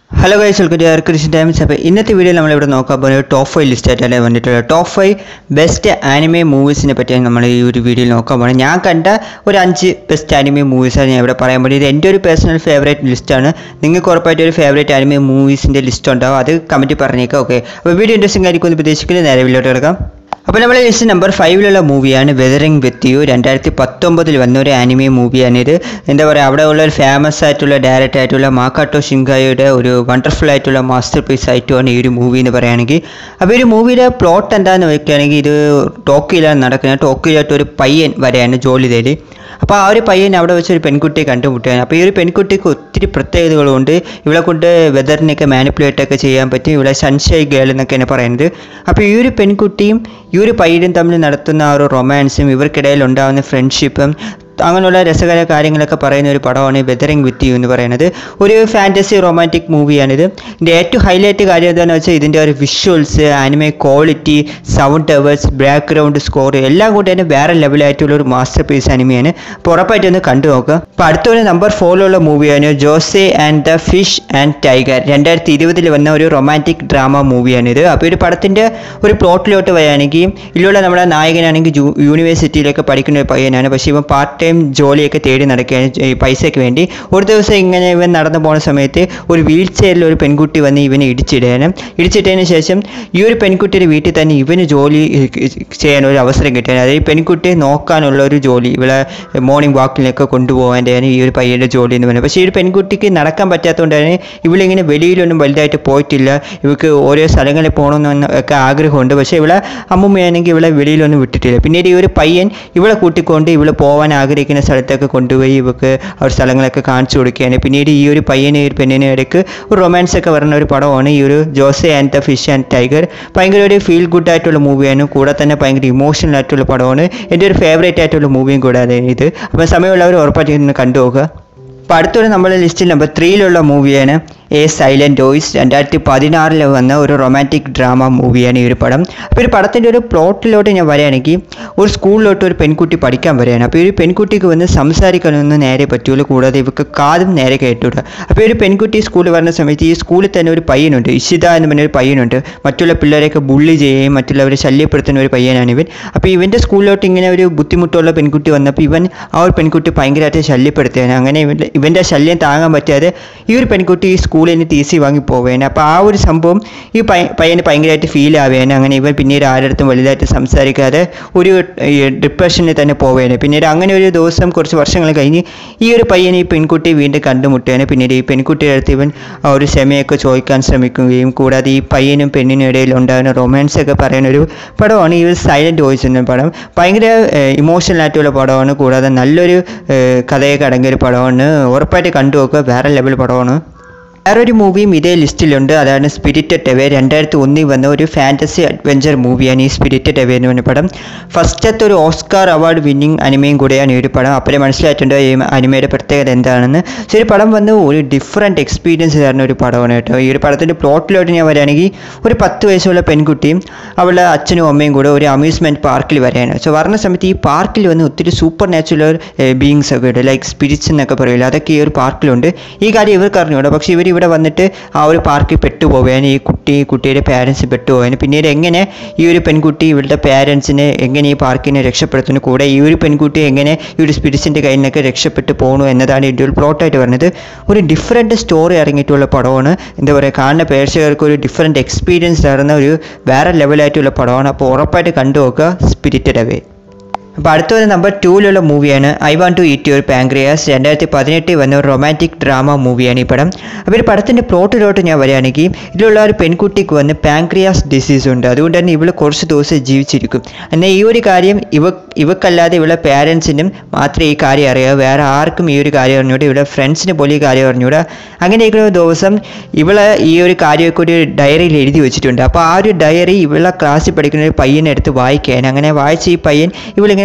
Hello guys welcome to Christian Times അപ്പോൾ ഇന്നത്തെ വീഡിയോയിൽ നമ്മളിവിടെ നോക്കാൻ പോകുന്നത് ടോപ്പ് ഫൈവ് ലിസ്റ്റ് ആയിട്ടല്ലേ വന്നിട്ടുള്ളത് ടോപ്പ് ഫൈവ് ബെസ്റ്റ് ആനിമേ മൂവീസിനെ പറ്റിയാണ് നമ്മൾ ഈ ഒരു വീഡിയോയിൽ നോക്കാൻ പോകുന്നത് ഞാൻ കണ്ട ഒരു അഞ്ച് ബെസ്റ്റ് ആനിമേ മൂവീസാണ് ഞാൻ ഇവിടെ പറയാൻ പോകുന്നത് ഇത് എൻ്റെ ഒരു പേഴ്സണൽ ഫേവറേറ്റ് ലിസ്റ്റാണ് നിങ്ങൾക്ക് ഉറപ്പായിട്ട് ഒരു ഫേവറേറ്റ് ആനിമേ മൂവീസിൻ്റെ ലിസ്റ്റ് ഉണ്ടാവും അത് കമൻറ്റ് പറഞ്ഞേക്കാം ഓക്കെ അപ്പോൾ വീഡിയോ ഇൻട്രസ്റ്റിംഗ് ആയിരിക്കും എന്ന് പ്രതീക്ഷിക്കുന്നത് നേരെ വീഡിയോട്ട് കിടക്കാം അപ്പോൾ നമ്മുടെ ലിസ്റ്റ് നമ്പർ ഫൈവിലുള്ള മൂവിയാണ് വെതറിംഗ് വിത്ത് യു രണ്ടായിരത്തി പത്തൊമ്പതിൽ വന്ന ഒരു ആനിമേ മൂവിയാണിത് എന്താ പറയുക അവിടെ ഉള്ള ഒരു ഫേമസ് ആയിട്ടുള്ള ഡയറക്റ്റ് ആയിട്ടുള്ള മാക്കാട്ടോ ഷിങ്കായുടെ ഒരു വണ്ടർഫുൾ ആയിട്ടുള്ള മാസ്റ്റർ പീസ് ആയിട്ടുമാണ് ഈ ഒരു മൂവി എന്ന് പറയുകയാണെങ്കിൽ അപ്പോൾ ഈ ഒരു മൂവിയുടെ പ്ലോട്ട് എന്താണെന്ന് വെക്കുകയാണെങ്കിൽ ഇത് ടോക്കിയിലാണ് നടക്കുന്നത് ടോക്കിയിലായിട്ട് ഒരു പയ്യൻ വരെയാണ് ജോലി തേടി അപ്പോൾ ആ ഒരു പയ്യൻ അവിടെ വെച്ച് ഒരു പെൺകുട്ടിയെ കണ്ടുമുട്ടുകയാണ് അപ്പോൾ ഈ ഒരു പെൺകുട്ടിക്ക് ഒത്തിരി പ്രത്യേകതകളുണ്ട് ഇവളെ കൊണ്ട് വെതറിനെയൊക്കെ മാനിപ്പുലേറ്റ് ഒക്കെ ചെയ്യാൻ പറ്റും ഇവളെ സൺഷൈ ഗേൾ എന്നൊക്കെയാണ് പറയുന്നത് അപ്പോൾ ഈ ഒരു പെൺകുട്ടിയും ഈ ഒരു പയ്യനും തമ്മിൽ നടത്തുന്ന ആ ഒരു റൊമാൻസും ഇവർക്കിടയിൽ ഉണ്ടാകുന്ന ഫ്രണ്ട്ഷിപ്പും അങ്ങനെയുള്ള രസകര കാര്യങ്ങളൊക്കെ പറയുന്ന ഒരു പടമാണ് വെതറിംഗ് വിത്ത് യു എന്ന് പറയുന്നത് ഒരു ഫാൻറ്റസി റൊമാൻറ്റിക് മൂവിയാണിത് ഇതിൻ്റെ ഏറ്റവും ഹൈലൈറ്റ് കാര്യം എന്താണെന്ന് വെച്ചാൽ ഇതിൻ്റെ ഒരു visuals anime quality sound towers background score എല്ലാം കൂടി തന്നെ വേറെ ലെവലായിട്ടുള്ള ഒരു മാസ്റ്റർ പീസ് അനിമയാണ് അപ്പോൾ ഉറപ്പായിട്ട് ഒന്ന് കണ്ടു നോക്കുക അപ്പോൾ അടുത്തൊരു നമ്പർ ഫോറിലുള്ള മൂവിയാണ് Josee and the fish and tiger രണ്ടായിരത്തി ഇരുപതിൽ വന്ന ഒരു റൊമാൻറ്റിക് ഡ്രാമ മൂവിയാണിത് അപ്പോൾ ഒരു പടത്തിൻ്റെ ഒരു പ്ലോട്ടിലോട്ട് വരികയാണെങ്കിൽ ഇതിലുള്ള നമ്മുടെ നായകനാണെങ്കിൽ ജൂ യൂണിവേഴ്സിറ്റിയിലൊക്കെ പഠിക്കുന്ന ഒരു പയ്യനാണ് പക്ഷേ ഇവൻ പാർട്ട് ടൈം ജോലിയൊക്കെ തേടി നടക്കുകയാണ് ഈ പൈസയ്ക്ക് വേണ്ടി ഒരു ദിവസം ഇങ്ങനെ ഇവൻ നടന്നു പോകുന്ന സമയത്ത് ഒരു വീൽ ചെയറിൽ ഒരു പെൺകുട്ടി വന്ന് ഇവനെ ഇടിച്ചിടുകയാണ് ഇടിച്ചിട്ടതിന് ശേഷം ഈ ഒരു പെൺകുട്ടിയുടെ വീട്ടിൽ തന്നെ ഇവന് ജോലി ചെയ്യാൻ ഒരു അവസരം കിട്ടുകയാണ് അതായത് ഈ പെൺകുട്ടിയെ നോക്കാനുള്ള ഒരു ജോലി ഇവളെ മോർണിംഗ് വാക്കിലൊക്കെ കൊണ്ടുപോകാൻ്റെയാണ് ഈ ഒരു പയ്യൻ്റെ ജോലി എന്ന് പറയുന്നത് പക്ഷേ ഈ ഒരു പെൺകുട്ടിക്ക് നടക്കാൻ പറ്റാത്തതുകൊണ്ടാണ് ഇവളിങ്ങനെ വെളിയിലൊന്നും വലുതായിട്ട് പോയിട്ടില്ല ഇവൾക്ക് ഓരോ സ്ഥലങ്ങളിൽ പോകണമെന്ന് ഒക്കെ ആഗ്രഹമുണ്ട് പക്ഷേ ഇവളെ അമ്മുമ്മയാണെങ്കിൽ ഇവളെ വെളിയിലൊന്നും വിട്ടിട്ടില്ല പിന്നീട് ഈ ഒരു പയ്യൻ ഇവളെ കൂട്ടിക്കൊണ്ട് ഇവളെ പോകാൻ ആഗ്രഹിക്കുന്ന സ്ഥലത്തൊക്കെ കൊണ്ടുപോയി ഇവക്ക് ആ ഒരു സ്ഥലങ്ങളൊക്കെ കാണിച്ചു കൊടുക്കുകയാണ് പിന്നീട് ഈ ഒരു പയ്യനെ ഈ ഒരു പെണ്ണിനെ ഇടയ്ക്ക് ഒരു റൊമാൻസ് ഒക്കെ വരുന്ന ഒരു പടമാണ് ഈ ഒരു Josee and the fish and tiger ഭയങ്കര ഒരു ഫീൽ ഗുഡ് ആയിട്ടുള്ള മൂവിയാണ് കൂടെ തന്നെ ഭയങ്കര ഇമോഷണൽ ആയിട്ടുള്ള പടമാണ് എൻ്റെ ഒരു ഫേവറേറ്റ് ആയിട്ടുള്ള മൂവിയും കൂടാതെ ഇത് അപ്പോൾ സമയമുള്ളവർ ഉറപ്പായിട്ട് ഇന്ന് കണ്ടു നോക്കുക അപ്പോൾ അടുത്തൊരു നമ്മുടെ ലിസ്റ്റിൽ നമ്പർ ത്രീയിലുള്ള മൂവിയാണ് എ സൈലൻറ്റ് വോയിസ് രണ്ടായിരത്തി പതിനാറിൽ വന്ന ഒരു റൊമാൻറ്റിക് ഡ്രാമ മൂവിയാണ് ഈ ഒരു പടം അപ്പോൾ ഒരു പടത്തിൻ്റെ ഒരു പ്ലോട്ടിലോട്ട് ഞാൻ വരികയാണെങ്കിൽ ഒരു സ്കൂളിലോട്ട് ഒരു പെൺകുട്ടി പഠിക്കാൻ വരികയാണ് അപ്പോൾ ഈ ഒരു പെൺകുട്ടിക്ക് വന്ന് സംസാരിക്കാനൊന്നും നേരെ പറ്റൂല കൂടാതെ ഇവർക്ക് കാതും നേരെ കേട്ടൂട അപ്പോൾ ഈ ഒരു പെൺകുട്ടി സ്കൂളിൽ വരുന്ന സമയത്ത് ഈ സ്കൂളിൽ തന്നെ ഒരു പയ്യനുണ്ട് ഇഷിത എന്ന് പറഞ്ഞ ഒരു പയ്യനുണ്ട് മറ്റുള്ള പിള്ളേരെയൊക്കെ ബുള്ളി ചെയ്യുകയും മറ്റുള്ളവരെ ശല്യപ്പെടുത്തുന്ന ഒരു പയ്യനാണ് ഇവൻ അപ്പോൾ ഇവൻ്റെ സ്കൂളിലോട്ട് ഇങ്ങനെ ഒരു ബുദ്ധിമുട്ടുള്ള പെൺകുട്ടി വന്നപ്പോൾ ഇവൻ ആ ഒരു പെൺകുട്ടി ഭയങ്കരമായിട്ട് ശല്യപ്പെടുത്തുകയാണ് അങ്ങനെ ഇവൻ്റെ ഇവൻ്റെ ശല്യം താങ്ങാൻ പറ്റാതെ ഈ ഒരു പെൺകുട്ടി ഈ സ്കൂളിൽ നിന്ന് ടി സി വാങ്ങി പോവേനെ അപ്പോൾ ആ ഒരു സംഭവം ഈ പയ്യ പയ്യന് ഭയങ്കരമായിട്ട് ഫീൽ ആവുകയാണ് അങ്ങനെ ഇവൻ പിന്നീട് ആരുടെ വലുതായിട്ട് സംസാരിക്കാതെ ഒരു ഡിപ്രഷനിൽ തന്നെ പോവുകയാണ് പിന്നീട് അങ്ങനെ ഒരു ദിവസം കുറച്ച് വർഷങ്ങൾ കഴിഞ്ഞ് ഈ ഒരു പയ്യൻ ഈ പെൺകുട്ടി വീണ്ടും കണ്ടുമുട്ടുകയാണ് പിന്നീട് ഈ പെൺകുട്ടിയുടെ അടുത്ത് ഇവൻ ആ ഒരു ക്ഷമയൊക്കെ ചോദിക്കാൻ ശ്രമിക്കുകയും കൂടാതെ ഈ പയ്യനും പെണ്ണിനും ഇടയിൽ ഉണ്ടാകുന്ന റൊമാൻസ് ഒക്കെ പറയുന്ന ഒരു പടമാണ് ഈ ഒരു സൈലൻറ്റ് വോയിസ് എന്ന പടം ഭയങ്കര ഇമോഷണൽ ആയിട്ടുള്ള പടമാണ് കൂടാതെ നല്ലൊരു ഏഹ്, കഥയൊക്കെ അടങ്ങിയ ഒരു പടമാണ് ഉറപ്പായിട്ട് കണ്ടു നോക്കുക വേറെ ലെവൽ പടമാണ് വേറൊരു മൂവിയും ഇതേ ലിസ്റ്റിലുണ്ട് അതാണ് സ്പിരിറ്റഡ് എവേ രണ്ടായിരത്തി ഒന്നിൽ വന്ന ഒരു ഫാൻറ്റസി അഡ്വഞ്ചർ മൂവിയാണ് ഈ സ്പിരിറ്റഡ് എവേ എന്ന് പറഞ്ഞ പടം ഫസ്റ്റത്തെ ഒരു ഓസ്കാർ അവാർഡ് വിന്നിങ് അനിമയും കൂടെയാണ് ഈ ഒരു പടം അപ്പോഴേ മനസ്സിലായിട്ടുണ്ട് ഈ അനിമയുടെ പ്രത്യേകത എന്താണെന്ന് സോ ഈ ഒരു പടം വന്ന് ഒരു ഡിഫറെൻറ്റ് എക്സ്പീരിയൻസ് തരുന്ന ഒരു പടമാണ് കേട്ടോ ഈ ഒരു പടത്തിൻ്റെ പ്ലോട്ടിലോട്ട് ഞാൻ വരികയാണെങ്കിൽ ഒരു പത്ത് വയസ്സുള്ള പെൺകുട്ടിയും അവളുടെ അച്ഛനും അമ്മയും കൂടെ ഒരു അമ്യൂസ്മെൻറ്റ് പാർക്കിൽ വരികയാണ് സോ വരുന്ന സമയത്ത് ഈ പാർക്കിൽ വന്ന് ഒത്തിരി സൂപ്പർ നാച്ചുറൽ ബീങ്സ് ഒക്കെ ഉണ്ട് ലൈക്ക് സ്പിരിറ്റ്സ് എന്നൊക്കെ പറയില്ല അതൊക്കെ ഈ ഒരു പാർക്കിലുണ്ട് ഈ കാര്യം ഇവർക്ക് അറിഞ്ഞൂടാ പക്ഷേ ഇവർ ഇവിടെ വന്നിട്ട് ആ ഒരു പാർക്കിൽ പെട്ടുപോവുകയാണ് ഈ കുട്ടി കുട്ടിയുടെ പാരൻസ് പെട്ടുപോകാനും പിന്നീട് എങ്ങനെ ഈ ഒരു പെൺകുട്ടി ഇവരുടെ പാരൻസിനെ എങ്ങനെ ഈ പാർക്കിനെ രക്ഷപ്പെടുത്തുന്നു കൂടെ ഈ ഒരു പെൺകുട്ടി എങ്ങനെ ഈ ഒരു സ്പിരിറ്റ്സിൻ്റെ കയ്യിൽ നിന്നൊക്കെ രക്ഷപ്പെട്ടു പോകണു എന്നതാണ് ഇതിൻ്റെ ഒരു പ്ലോട്ടായിട്ട് പറഞ്ഞത് ഒരു ഡിഫറെൻറ്റ് സ്റ്റോറി ഇറങ്ങിയിട്ടുള്ള പടമാണ് എന്താ പറയുക കാണുന്ന പ്രേക്ഷകർക്ക് ഒരു ഡിഫറെൻറ്റ് എക്സ്പീരിയൻസ് തരുന്ന ഒരു വേറെ ലെവലായിട്ടുള്ള പടമാണ് അപ്പോൾ ഉറപ്പായിട്ട് കണ്ടു നോക്കുക സ്പിരിറ്റഡ് അവേ അപ്പോൾ അടുത്തൊരു നമ്പർ ടൂവിലുള്ള മൂവിയാണ് I want to eat your pancreas രണ്ടായിരത്തി പതിനെട്ടിൽ വന്ന ഒരു റൊമാൻറ്റിക് ഡ്രാമ മൂവിയാണ് ഈ പടം അപ്പോൾ ഈ പടത്തിൻ്റെ പ്ലോട്ടിലോട്ട് ഞാൻ വരികയാണെങ്കിൽ ഇതിലുള്ള ഒരു പെൺകുട്ടിക്ക് വന്ന് പാങ്ക്രിയാസ് ഡിസീസ് ഉണ്ട് അതുകൊണ്ട് തന്നെ ഇവൾ കുറച്ച് ദിവസം ജീവിച്ചിരിക്കും എന്നാൽ ഈ ഒരു കാര്യം ഇവ ഇവക്കല്ലാതെ ഇവളെ പാരൻസിനും മാത്രമേ ഈ കാര്യം അറിയാവൂ വേറെ ആർക്കും ഈ ഒരു കാര്യം അറിഞ്ഞൂടെ ഇവിടെ ഫ്രണ്ട്സിന് പോലും ഈ കാര്യം അറിഞ്ഞൂടാ അങ്ങനെയൊക്കെ ഒരു ദിവസം ഇവളെ ഈ ഒരു കാര്യമൊക്കെ ഒരു ഡയറിയിൽ എഴുതി വെച്ചിട്ടുണ്ട് അപ്പോൾ ആ ഒരു ഡയറി ഇവളെ ക്ലാസ്സിൽ പഠിക്കുന്ന ഒരു പയ്യനെ എടുത്ത് വായിക്കാൻ അങ്ങനെ വായിച്ച് ഈ പയ്യൻ ഇവളിങ്ങനെ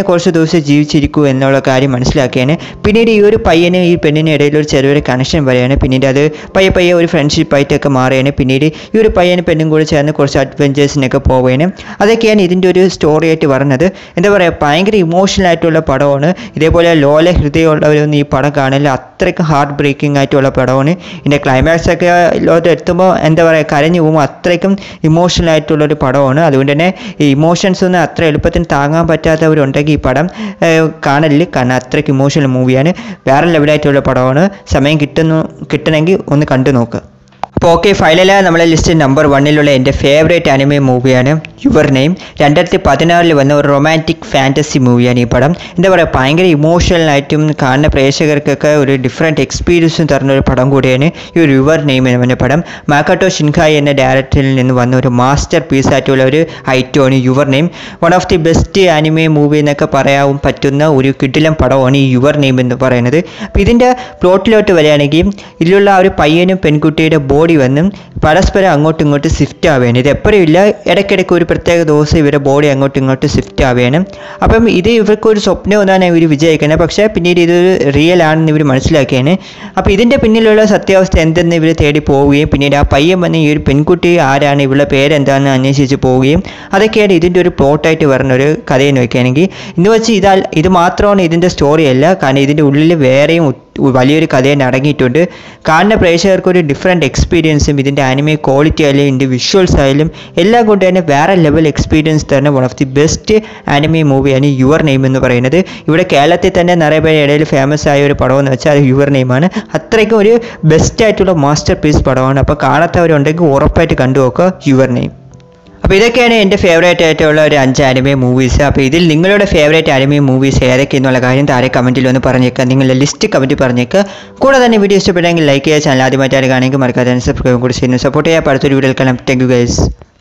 ഇങ്ങനെ കുറച്ച് ദിവസം ജീവിച്ചിരിക്കൂ എന്നുള്ള കാര്യം മനസ്സിലാക്കിയാണ് പിന്നീട് ഈ ഒരു പയ്യനും ഈ പെണ്ണിനും ഇടയിൽ ഒരു ചെറിയൊരു കണക്ഷൻ വരെയാണ് പിന്നീട് അത് പയ്യെ പയ്യെ ഒരു ഫ്രണ്ട്ഷിപ്പായിട്ടൊക്കെ മാറുകയാണ് പിന്നീട് ഈ ഒരു പയ്യനും പെണ്ണും കൂടി ചേർന്ന് കുറച്ച് അഡ്വഞ്ചേഴ്സിനൊക്കെ പോവുകയാണ് അതൊക്കെയാണ് ഇതിൻ്റെ ഒരു സ്റ്റോറി ആയിട്ട് പറഞ്ഞത് എന്താ പറയുക ഭയങ്കര ഇമോഷണൽ ആയിട്ടുള്ള പടമാണ് ഇതേപോലെ ലോല ഹൃദയമുള്ളവരൊന്നും ഈ പടം കാണില്ല അത്രയ്ക്ക് ഹാർട്ട് ബ്രേക്കിംഗ് ആയിട്ടുള്ള പടമാണ് ഇതിൻ്റെ ക്ലൈമാക്സ് ഒക്കെ ലോകത്ത് എത്തുമ്പോൾ എന്താ പറയുക കരഞ്ഞു പോകുമ്പോൾ അത്രയ്ക്കും ഇമോഷണൽ ആയിട്ടുള്ള ഒരു പടമാണ് അതുകൊണ്ട് തന്നെ ഈ ഇമോഷൻസ് ഒന്നും അത്ര എളുപ്പത്തിൽ താങ്ങാൻ പറ്റാത്തവരുണ്ടെങ്കിൽ ഈ പടം ഏഹ്, കാണലിൽ കാരണം അത്രയ്ക്ക് ഇമോഷണൽ മൂവിയാണ് വേറെ ലെവലായിട്ടുള്ള പടമാണ് സമയം കിട്ടുന്നു കിട്ടണമെങ്കിൽ ഒന്ന് കണ്ടു നോക്കുക അപ്പോൾ ഓക്കെ ഫൈനലായ നമ്മളെ ലിസ്റ്റ് നമ്പർ വണ്ണിലുള്ള എൻ്റെ ഫേവറേറ്റ് അനിമെ മൂവിയാണ് യുവർ നെയിം രണ്ടായിരത്തി പതിനാറിൽ വന്ന ഒരു റൊമാൻറ്റിക് ഫാൻറ്റസി മൂവിയാണ് ഈ പടം എന്താ പറയുക ഭയങ്കര ഇമോഷണലായിട്ടും കാണുന്ന പ്രേക്ഷകർക്കൊക്കെ ഒരു ഡിഫറെൻറ്റ് എക്സ്പീരിയൻസും തരുന്ന ഒരു പടം കൂടിയാണ് ഈ ഒരു യുവർ നെയിം എന്ന് പറഞ്ഞ പടം മാക്കട്ടോ ഷിൻഖായ് എന്ന ഡയറക്ടറിൽ നിന്ന് വന്ന ഒരു മാസ്റ്റർ പീസ് ആയിട്ടുള്ള ഒരു ഐറ്റമാണ് your name one of the best anime movie എന്നൊക്കെ പറയാൻ പറ്റുന്ന ഒരു കിടിലം പടമാണ് ഈ യുവർ നെയിം എന്ന് പറയുന്നത് അപ്പോൾ ഇതിൻ്റെ പ്ലോട്ടിലോട്ട് വരികയാണെങ്കിൽ ഇതിലുള്ള ആ ഒരു പയ്യനും പെൺകുട്ടിയുടെ ബോഡി വന്നും പരസ്പരം അങ്ങോട്ടും ഇങ്ങോട്ടും ഷിഫ്റ്റ് ആവുകയാണ് ഇത് എപ്പോഴും ഇല്ല ഇടയ്ക്കിടയ്ക്ക് ഒരു പ്രത്യേക ദിവസം ഇവരുടെ ബോഡി അങ്ങോട്ടും ഇങ്ങോട്ടും ഷിഫ്റ്റ് ആവുകയാണ് അപ്പം ഇത് ഇവർക്ക് ഒരു സ്വപ്നം എന്നാണ് ഇവർ വിജയിക്കുന്നത് പക്ഷേ പിന്നീട് ഇത് റിയൽ ആണെന്ന് ഇവർ മനസ്സിലാക്കിയാണ് അപ്പോൾ ഇതിൻ്റെ പിന്നിലുള്ള സത്യാവസ്ഥ എന്തെന്ന് ഇവർ തേടി പോവുകയും പിന്നീട് ആ പയ്യൻ വന്ന് ഈ ഒരു പെൺകുട്ടി ആരാണ് ഇവളുടെ പേരെന്താണെന്ന് അന്വേഷിച്ച് പോവുകയും അതൊക്കെയാണ് ഇതിൻ്റെ ഒരു പ്ലോട്ടായിട്ട് വരുന്ന ഒരു കഥയെന്ന് വെക്കുകയാണെങ്കിൽ ഇന്ന് വെച്ച് ഇതാ ഇത് മാത്രമാണ് ഇതിൻ്റെ സ്റ്റോറി അല്ല കാരണം ഇതിൻ്റെ ഉള്ളിൽ വേറെയും ഒ- വലിയൊരു കഥ തന്നെ അടങ്ങിയിട്ടുണ്ട് കാണുന്ന പ്രേക്ഷകർക്ക് ഒരു ഡിഫറെൻറ്റ് എക്സ്പീരിയൻസും ഇതിൻ്റെ ആനിമെ ക്വാളിറ്റി ആയാലും ഇതിൻ്റെ വിഷ്വൽസ് ആയാലും എല്ലാം കൊണ്ട് തന്നെ വേറെ ലെവൽ എക്സ്പീരിയൻസ് തരുന്ന one of the best anime മൂവിയാണ് യുവർ നെയിം എന്ന് പറയുന്നത് ഇവിടെ കേരളത്തിൽ തന്നെ നിറയെ പേര് ഇടയിൽ ഫേമസ് ആയ ഒരു പടമെന്ന് വെച്ചാൽ അത് യുവർ നെയിമാണ് അത്രയ്ക്കും ഒരു ബെസ്റ്റ് ആയിട്ടുള്ള മാസ്റ്റർ പീസ് പടമാണ് അപ്പോൾ കാണാത്തവരുണ്ടെങ്കിൽ ഉറപ്പായിട്ട് കണ്ടു നോക്കുക യുവർ നെയിം അപ്പോൾ ഇതൊക്കെയാണ് എൻ്റെ ഫേവറേറ്റ് ആയിട്ടുള്ള ഒരു അഞ്ച് അനിമേ മൂവീസ് അപ്പോൾ ഇതിൽ നിങ്ങളുടെ ഫേവറേറ്റ് അനിമേ മൂവീസ് ഏതൊക്കെ എന്നുള്ള കാര്യം താഴെ കമൻറ്റിൽ ഒന്ന് പറഞ്ഞേക്കുക നിങ്ങളുടെ ലിസ്റ്റ് കമൻറ്റ് പറഞ്ഞേക്കുക കൂടെ തന്നെ വീഡിയോ ഇഷ്ടപ്പെട്ടെങ്കിൽ ലൈക്ക് ചെയ്യുക ചാനൽ ആദ്യമായിട്ടാണ് കാണുമെങ്കിൽ മറക്കാതെ സബ്സ്ക്രൈബ് കൂടി ചെയ്യുന്നു സപ്പോർട്ട് ചെയ്യുക അപ്പോൾ അടുത്തൊരു വീഡിയോയിൽ കാണാം thank you guys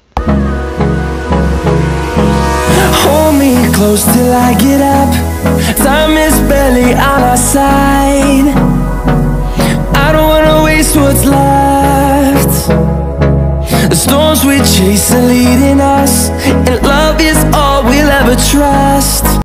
Hold me close till I get up. Time is barely on our side. I don't wanna waste what's left. The storms we chase are leading us, and love is all we'll ever trust.